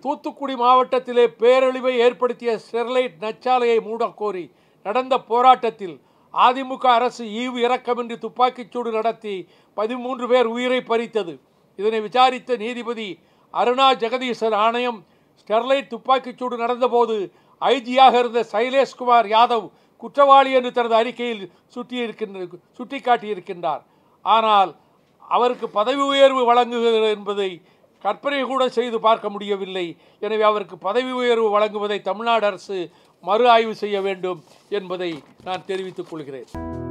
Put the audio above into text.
தூத்துக்குடி மாவட்டத்திலே பேரழிவை ஏற்படுத்திய ஸ்டெர்லைட் நச்சாலையை மூடக்கோரி நடந்த போராட்டத்தில் அதிமுக அரசு ஈவு இரக்கமின்றி துப்பாக்கிச்சூடு நடத்தி பதிமூன்று பேர் உயிரை பறித்தது இதனை விசாரித்த நீதிபதி அருணா ஜெகதீசன் ஆணையம் ஸ்டெர்லைட் துப்பாக்கிச்சூடு நடந்தபோது ஐஜியாக இருந்த சைலேஷ்குமார் யாதவ் குற்றவாளி என்று தனது அறிக்கையில் சுட்டியிருக்கின்ற சுட்டிக்காட்டியிருக்கின்றார் ஆனால் அவருக்கு பதவி உயர்வு வழங்குகிறது என்பதை கற்பனை கூட செய்து பார்க்க முடியவில்லை எனவே அவருக்கு பதவி உயர்வு வழங்குவதை தமிழ்நாடு அரசு மறு ஆய்வு செய்ய வேண்டும் என்பதை நான் தெரிவித்துக் கொள்கிறேன்